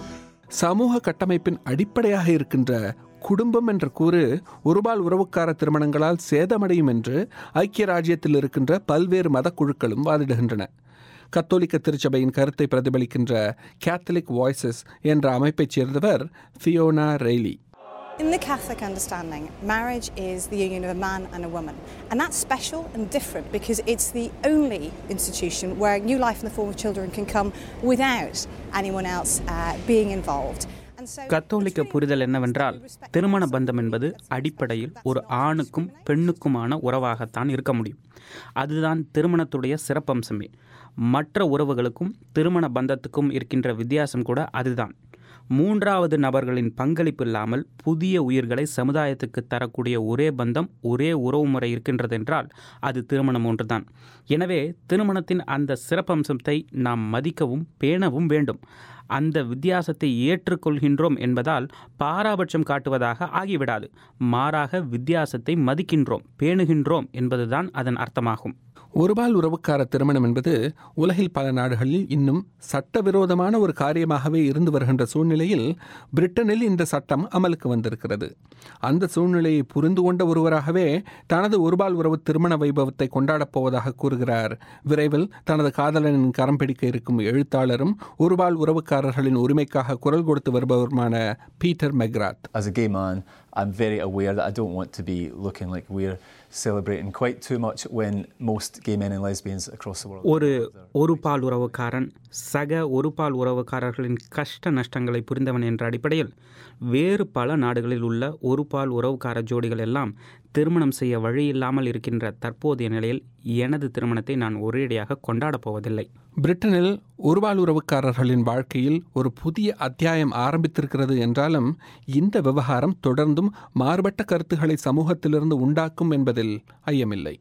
சமூக கட்டமைப்பின் அடிப்படையாக இருக்கின்ற குடும்பம் என்ற கூறு ஒருபால் உறவுக்கார திருமணங்களால் சேதமடையும் என்று ஐக்கிய ராஜ்யத்தில் இருக்கின்ற பல்வேறு மதக்குழுக்களும் வாதிடுகின்றன கத்தோலிக்க திருச்சபையின் கருத்தை பிரதிபலிக்கின்ற கேத்தலிக் வாய்ஸஸ் என்ற அமைப்பைச் சேர்ந்தவர் Fiona Reilly In the Catholic understanding, marriage is the union of a man and a woman. And that's special and different because it's the only institution where new life in the form of children can come without anyone else uh, being involved. கத்தோலிக்க புரிதல் என்னவென்றால் திருமண பந்தம் என்பது அடிப்படையில் ஒரு ஆணுக்கும் பெண்ணுக்குமான உறவாகத்தான் இருக்க முடியும் அதுதான் திருமணத்துடைய சிறப்பம்சமே மற்ற உறவுகளுக்கும் திருமண பந்தத்துக்கும் இருக்கின்ற வித்தியாசம் கூட அதுதான் மூன்றாவது நபர்களின் பங்களிப்பு இல்லாமல் புதிய உயிர்களை சமுதாயத்துக்கு தரக்கூடிய ஒரே பந்தம் ஒரே உறவுமுறை இருக்கின்றது என்றால் அது திருமணம் ஒன்றுதான் எனவே திருமணத்தின் அந்த சிறப்பம்சத்தை நாம் மதிக்கவும் பேணவும் வேண்டும் அந்த வித்தியாசத்தை ஏற்றுக்கொள்கின்றோம் என்பதால் பாராபட்சம் காட்டுவதாக ஆகிவிடாது மாறாக வித்தியாசத்தை மதிக்கின்றோம் பேணுகின்றோம் என்பதுதான் அதன் அர்த்தமாகும் ஒருபால் உறவுக்கார திருமணம் என்பது உலகில் பல நாடுகளில் இன்னும் சட்டவிரோதமான ஒரு காரியமாகவே இருந்து வருகின்ற சூழ்நிலையில் பிரிட்டனில் இந்த சட்டம் அமலுக்கு வந்திருக்கிறது அந்த சூழ்நிலையை புரிந்து கொண்ட ஒருவராகவே தனது ஒருபால் உறவு திருமண வைபவத்தை கொண்டாடப் போவதாக கூறுகிறார் விரைவில் தனது காதலனின் கரம் பிடிக்க இருக்கும் எழுத்தாளரும் ஒருபால் உறவுக்காரர்களின் உரிமைக்காக குரல் கொடுத்து வருபவருமான Peter McGrath As a gay man, I'm very aware that I don't want to be looking like we're celebrating quite too much when most gay men and lesbians across the world. ஒரு ஒரு பால் உறவுக்காரன் சக ஒரு பால் உறவுக்காரர்களின் கஷ்ட நஷ்டங்களை புரிந்தவன் என்ற அடிப்படையில் வேறு பல நாடுகளில் உள்ள ஒரு பால் உறவுக்கார ஜோடிகள் எல்லாம் திருமணம் செய்ய வழியில்லாமல் இருக்கின்ற தற்போதைய நிலையில் எனது திருமணத்தை நான் ஒரேடியாக கொண்டாடப் போவதில்லை பிரிட்டனில் ஒருபால் உறவுக்காரர்களின் வாழ்க்கையில் ஒரு புதிய அத்தியாயம் ஆரம்பித்திருக்கிறது என்றாலும் இந்த விவகாரம் தொடர்ந்தும் மாறுபட்ட கருத்துக்களை சமூகத்திலிருந்து உண்டாக்கும் என்பதில் ஐயமில்லை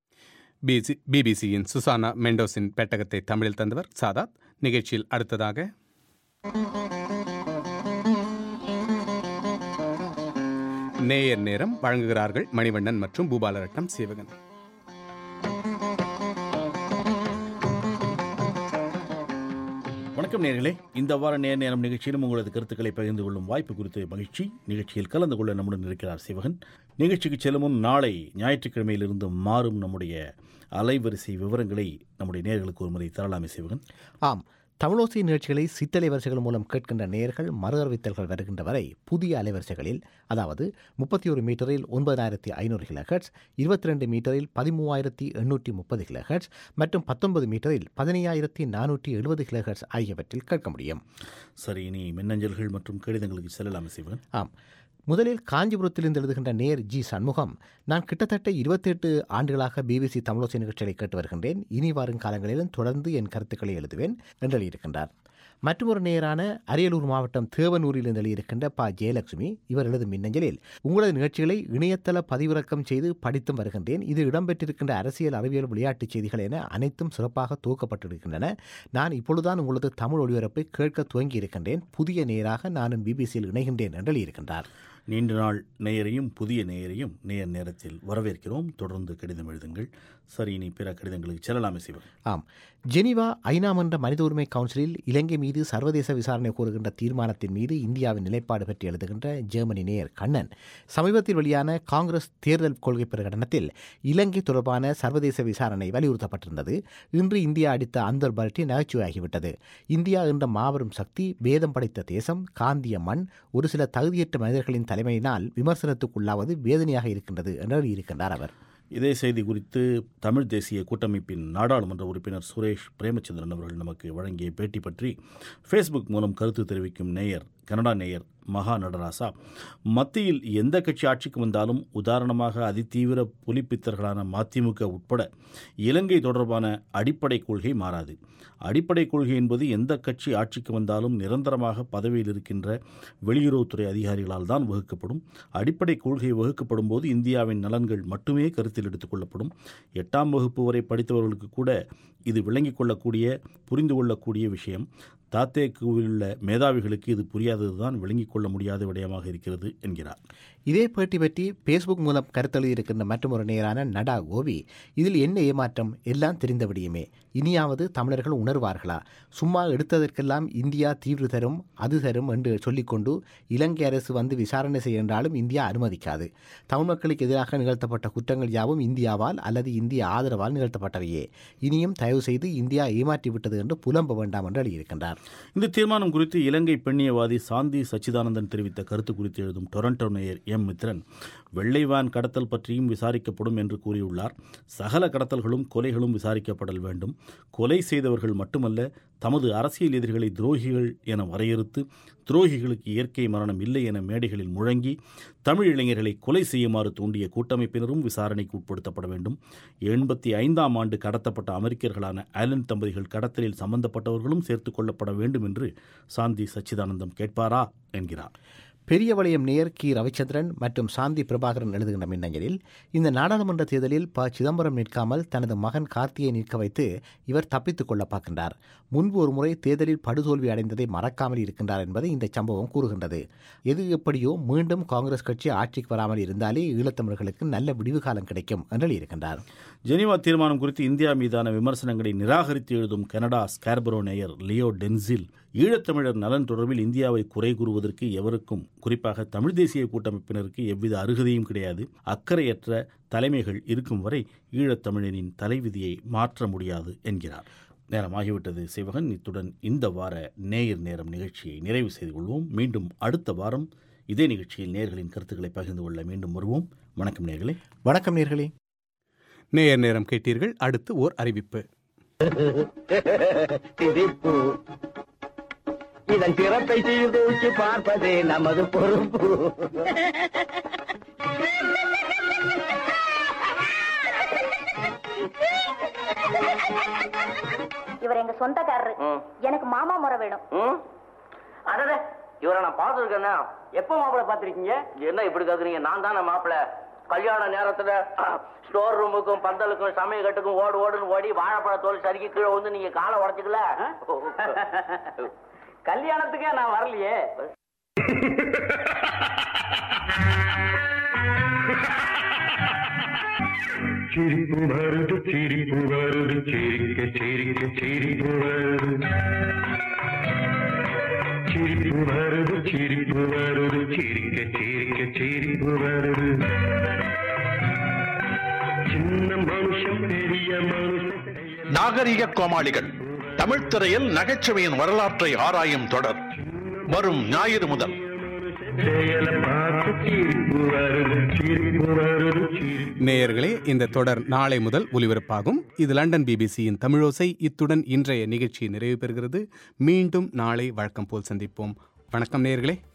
பிசி பிபிசியின் சுசானா மெண்டோஸின் பெட்டகத்தை தமிழில் தந்தவர் சாதாத் நிகழ்ச்சியில் அடுத்ததாக நேயர் நேரம் வழங்குகிறார்கள் மணிவண்ணன் மற்றும் பூபாலரட்னம் சீவகன் வணக்கம் வணக்கம் நேர்களே இந்த வார நேர் நேரம் நிகழ்ச்சியிலும் உங்களது கருத்துக்களை பகிர்ந்து கொள்ளும் வாய்ப்பு குறித்து மகிழ்ச்சி நிகழ்ச்சியில் கலந்து கொள்ள நம்முடன் இருக்கிறார் சிவகன் நிகழ்ச்சிக்கு செல்லும் முன் நாளை ஞாயிற்றுக்கிழமையிலிருந்து மாறும் நம்முடைய அலைவரிசை விவரங்களை நம்முடைய நேர்களுக்கு ஒரு முறை தரலாமே சிவகன் ஆம் தமிழோசை நிகழ்ச்சிகளை சித்தலை வரிசைகள் மூலம் கேட்கின்ற நேர்கள் மறு அறிவித்தல்கள் வருகின்ற வரை புதிய அலைவரிசைகளில் அதாவது முப்பத்தி ஒரு மீட்டரில் ஒன்பதாயிரத்தி ஐநூறு கிலோஹெட்ஸ் இருபத்தி ரெண்டு மீட்டரில் பதிமூவாயிரத்தி எண்ணூற்றி முப்பது கிலோஹெட்ஸ் மற்றும் பத்தொன்பது மீட்டரில் பதினையாயிரத்தி நானூற்றி எழுபது கிலோஹெட்ஸ் ஆகியவற்றில் கேட்க முடியும் சரி இனி மின்னஞ்சல்கள் மற்றும் கடிதங்களுக்கு செல்லலாமே சிவகன் ஆம் முதலில் காஞ்சிபுரத்திலிருந்து எழுதுகின்ற நேர் ஜி சண்முகம் நான் கிட்டத்தட்ட இருபத்தெட்டு ஆண்டுகளாக பிபிசி தமிழோசை நிகழ்ச்சிகளை கேட்டு வருகின்றேன் இனி வரும் காலங்களிலும் தொடர்ந்து என் கருத்துக்களை எழுதுவேன் என்று எழுதியிருக்கின்றார் மற்றொரு நேரான அரியலூர் மாவட்டம் தேவனூரிலிருந்து எழுதியிருக்கின்ற ப ஜெயலட்சுமி இவர் எழுதும் மின்னஞ்சலில் உங்களது நிகழ்ச்சிகளை இணையதள பதிவிறக்கம் செய்து படித்தும் வருகின்றேன் இது இடம்பெற்றிருக்கின்ற அரசியல் அறிவியல் விளையாட்டுச் செய்திகள் என அனைத்தும் சிறப்பாக துவக்கப்பட்டிருக்கின்றன நான் இப்பொழுதுதான் உங்களது தமிழ் ஒளிபரப்பை கேட்க துவங்கி இருக்கின்றேன் புதிய நேராக நானும் பிபிசியில் இணைகின்றேன் என்று எழுதியிருக்கின்றார் நீண்ட நாள் நேயரையும் புதிய நேயரையும் நேர் நேரத்தில் வரவேற்கிறோம் தொடர்ந்து கடிதம் எழுதுங்கள் சரி இனி பிற கடிதங்களுக்கு செல்லலாமே சிவன் ஆம் ஜெனீவா ஐநா மன்ற மனித உரிமை கவுன்சிலில் இலங்கை மீது சர்வதேச விசாரணை கோருகின்ற தீர்மானத்தின் மீது இந்தியாவின் நிலைப்பாடு பற்றி எழுதுகின்ற ஜெர்மனி நேயர் கண்ணன் சமீபத்தில் வெளியான காங்கிரஸ் தேர்தல் கொள்கை பிரகடனத்தில் இலங்கை தொடர்பான சர்வதேச விசாரணை வலியுறுத்தப்பட்டிருந்தது இன்று இந்தியா அடித்த அந்தர் பரட்டி நகைச்சுவையாகிவிட்டது இந்தியா என்ற மாபெரும் சக்தி வேதம் படைத்த தேசம் காந்திய மண் ஒரு சில தகுதியற்ற மனிதர்களின் தலைமையினால் விமர்சனத்துக்குள்ளாவது வேதனையாக இருக்கின்றது என்று எழுதியிருக்கின்றார் அவர் இதே செய்தி குறித்து தமிழ் தேசிய கூட்டமைப்பின் நாடாளுமன்ற உறுப்பினர் சுரேஷ் பிரேமச்சந்திரன் அவர்கள் நமக்கு வழங்கிய பேட்டி பற்றி ஃபேஸ்புக் மூலம் கருத்து தெரிவிக்கும் நேயர் கனடா நேயர் மகா நடராசா மத்தியில் எந்த கட்சி ஆட்சிக்கு வந்தாலும் உதாரணமாக அதிதீவிர புலிப்பித்தர்களான மதிமுக உட்பட இலங்கை தொடர்பான அடிப்படை கொள்கை மாறாது அடிப்படை கொள்கை என்பது எந்த கட்சி ஆட்சிக்கு வந்தாலும் நிரந்தரமாக பதவியில் இருக்கின்ற வெளியுறவுத்துறை அதிகாரிகளால் தான் வகுக்கப்படும் அடிப்படை கொள்கை வகுக்கப்படும் போது இந்தியாவின் நலன்கள் மட்டுமே கருத்தில் எடுத்துக்கொள்ளப்படும் எட்டாம் வகுப்பு வரை படித்தவர்களுக்கு கூட இது விளங்கிக் கொள்ளக்கூடிய புரிந்து கொள்ளக்கூடிய விஷயம் தாத்தேக்குவில் உள்ள மேதாவிகளுக்கு இது புரியாததுதான் விளங்கிக் கொள்ள முடியாத விடயமாக இருக்கிறது என்கிறார் இதே பேட்டி பற்றி பேஸ்புக் மூலம் கருத்தெழுதியிருக்கின்ற மற்றொரு நேரான நடா கோபி இதில் என்ன ஏமாற்றம் எல்லாம் தெரிந்த விடியுமே இனியாவது தமிழர்கள் உணர்வார்களா சும்மா எடுத்ததற்கெல்லாம் இந்தியா தீர்வு தரும் அது தரும் என்று சொல்லிக்கொண்டு இலங்கை அரசு வந்து விசாரணை செய்ய என்றாலும் இந்தியா அனுமதிக்காது தமிழ் மக்களுக்கு எதிராக நிகழ்த்தப்பட்ட குற்றங்கள் யாவும் இந்தியாவால் அல்லது இந்திய ஆதரவால் நிகழ்த்தப்பட்டவையே இனியும் தயவு செய்து இந்தியா ஏமாற்றிவிட்டது என்று புலம்ப வேண்டாம் என்று எழுதியிருக்கின்றார் இந்த தீர்மானம் குறித்து இலங்கை பெண்ணியவாதி சாந்தி சச்சிதானந்தன் தெரிவித்த கருத்து குறித்து எழுதும் டொரண்டோ மேயர் எம் மித்ரன் வெள்ளை வான் கடத்தல் பற்றியும் விசாரிக்கப்படும் என்று கூறியுள்ளார் சகல கடத்தல்களும் கொலைகளும் விசாரிக்கப்படல் வேண்டும் கொலை செய்தவர்கள் மட்டுமல்ல தமது அரசியல் எதிரிகளை துரோகிகள் என வரையறுத்து துரோகிகளுக்கு இயற்கை மரணம் இல்லை என மேடைகளில் முழங்கி தமிழ் இளைஞர்களை கொலை செய்யுமாறு தூண்டிய கூட்டமைப்பினரும் விசாரணைக்கு உட்படுத்தப்பட வேண்டும் எண்பத்தி ஐந்தாம் ஆண்டு கடத்தப்பட்ட அமெரிக்கர்களான ஆலன் தம்பதிகள் கடத்தலில் சம்பந்தப்பட்டவர்களும் சேர்த்துக் கொள்ளப்பட வேண்டும் என்று சாந்தி சச்சிதானந்தம் கேட்பாரா என்கிறார் பெரிய வளையம் நேர் கி ரவிச்சந்திரன் மற்றும் சாந்தி பிரபாகரன் எழுதுகின்ற மின்னஞ்சலில் இந்த நாடாளுமன்ற தேர்தலில் ப சிதம்பரம் நிற்காமல் தனது மகன் கார்த்தியை நிற்க வைத்து இவர் தப்பித்துக் கொள்ள பார்க்கின்றார் முன்பு ஒரு முறை தேர்தலில் படுதோல்வி அடைந்ததை மறக்காமல் இருக்கின்றார் என்பதை இந்த சம்பவம் கூறுகின்றது எது எப்படியோ மீண்டும் காங்கிரஸ் கட்சி ஆட்சிக்கு வராமல் இருந்தாலே ஈழத்தமிழர்களுக்கு நல்ல விடிவு காலம் கிடைக்கும் என்று இருக்கின்றார் ஜெனீவா தீர்மானம் குறித்து இந்தியா மீதான விமர்சனங்களை நிராகரித்து எழுதும் கனடா ஸ்கார்பரோ நேயர் லியோ டென்சில் ஈழத்தமிழர் நலன் தொடர்பில் இந்தியாவை குறை கூறுவதற்கு எவருக்கும் குறிப்பாக தமிழ் தேசிய கூட்டமைப்பினருக்கு எவ்வித அருகதையும் கிடையாது அக்கறையற்ற தலைமைகள் இருக்கும் வரை ஈழத்தமிழனின் தலைவிதியை மாற்ற முடியாது என்கிறார் நேரமாகிவிட்டது சிவகன் இத்துடன் இந்த வார நேயர் நேரம் நிகழ்ச்சியை நிறைவு செய்து கொள்வோம் மீண்டும் அடுத்த வாரம் இதே நிகழ்ச்சியில் நேர்களின் கருத்துக்களை பகிர்ந்து கொள்ள மீண்டும் வருவோம் வணக்கம் நேர்களே வணக்கம் நேர்களே நேயர் நேரம் கேட்டீர்கள் அடுத்து ஓர் அறிவிப்பு சிரிப்பு இதன் சிறப்பை சீர்தூக்கி பார்ப்பது நமது பொறுப்பு இவர் எங்க சொந்தக்காரரு எனக்கு மாமா முறை வேணும் அடடே இவரை நான் பார்த்துருக்கேன்னா எப்போ மாப்பிள்ளை பார்த்துருக்கீங்க என்ன இப்படி கேக்குறீங்க நான் தானே மாப்பிள்ளை கல்யாண நேரத்துல ஸ்டோர் ரூமுக்கும் பந்தலுக்கும் சமயக்கட்டுக்கும் ஓடு ஓடுன்னு ஓடி வாழைப்பழ தோல் சறுக்கி கீழே வந்து நீங்க காலை உடைச்சுக்கல கல்யாணத்துக்கே நான் வரலையே சிரிப்பு வருது சிரிப்பு வருது சிரிக்க சிரிக்க சிரிப்பு வருது சிரிப்பு வருது சிரிப்பு வருது சிரிக்க சிரிக்க சிரிப்பு வருது சின்ன மனுஷன் பெரிய மனுஷன் நாகரிக கோமாளிகள் தமிழ்த் திரையில் நகைச்சுவையின் வரலாற்றை ஆராயும் தொடர் வரும் ஞாயிறு முதல் செயலை பார்த்து சிரிப்பு வருது சிரிப்பு வருது சிரிப்பு நேயர்களே இந்த தொடர் நாளை முதல் ஒலிபரப்பாகும் இது லண்டன் பிபிசியின் தமிழோசை இத்துடன் இன்றைய நிகழ்ச்சி நிறைவு பெறுகிறது மீண்டும் நாளை வழக்கம் போல் சந்திப்போம் வணக்கம் நேயர்களே